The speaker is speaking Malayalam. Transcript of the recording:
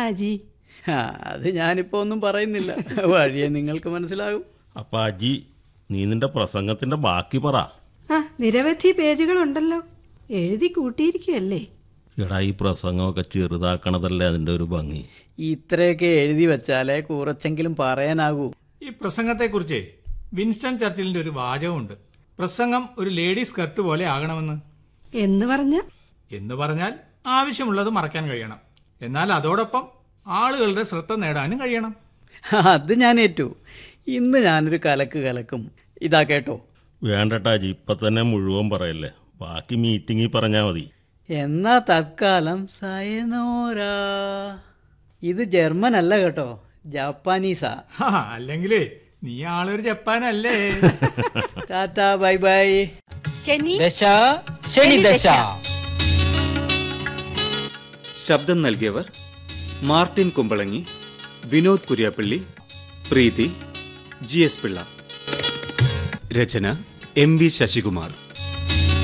അജി ആ, അത് ഞാനിപ്പോ ഒന്നും പറയുന്നില്ല വഴിയെ നിങ്ങൾക്ക് മനസ്സിലാകും അപ്പൊ അജി നീ നിന്റെ പ്രസംഗത്തിന്റെ ബാക്കി പറ ആ നിരവധി പേജുകളുണ്ടല്ലോ എഴുതി കൂട്ടിയിരിക്കുകയല്ലേ എടാ ഈ പ്രസംഗമൊക്കെ ചെറുതാക്കണതല്ലേ അതിന്റെ ഒരു ഭംഗി ഇത്രയൊക്കെ എഴുതി വെച്ചാലേ കുറച്ചെങ്കിലും പറയാനാകൂ ഈ പ്രസംഗത്തെക്കുറിച്ച് വിൻസ്റ്റൺ ചർച്ചിലിന്റെ ഒരു വാചകമുണ്ട് പ്രസംഗം ഒരു ലേഡി സ്കർട്ട് പോലെ ആകണമെന്ന് എന്ന് പറഞ്ഞ എന്ന് പറഞ്ഞാൽ ആവശ്യമുള്ളത് മറക്കാൻ കഴിയണം എന്നാൽ അതോടൊപ്പം ആളുകളുടെ ശ്രദ്ധ നേടാനും കഴിയണം അത് ഞാൻ ഏറ്റു ഇന്ന് ഞാനൊരു കലക്ക് കലക്കും ഇതാ കേട്ടോ വേണ്ടട്ടാ അജി ഇപ്പൊ തന്നെ മുഴുവൻ പറയല്ലേ ബാക്കി മീറ്റിംഗിൽ പറഞ്ഞാ മതി എന്നാ തൽക്കാലം സയനോരാ ഇത് ജർമ്മൻ അല്ല കേട്ടോ ജാപ്പാനീസാ ഹാ, അല്ലെങ്കിലേ നീ ആളൊരു ജപ്പാനല്ലേ ടാറ്റാ ബൈ ബൈ ശനി ദശ ശനി ദശ ശബ്ദം നൽകിയവർ Martin Kumbalangi Vinod Kuriappally Preethi G S Pillai രചന എം വി ശശികുമാർ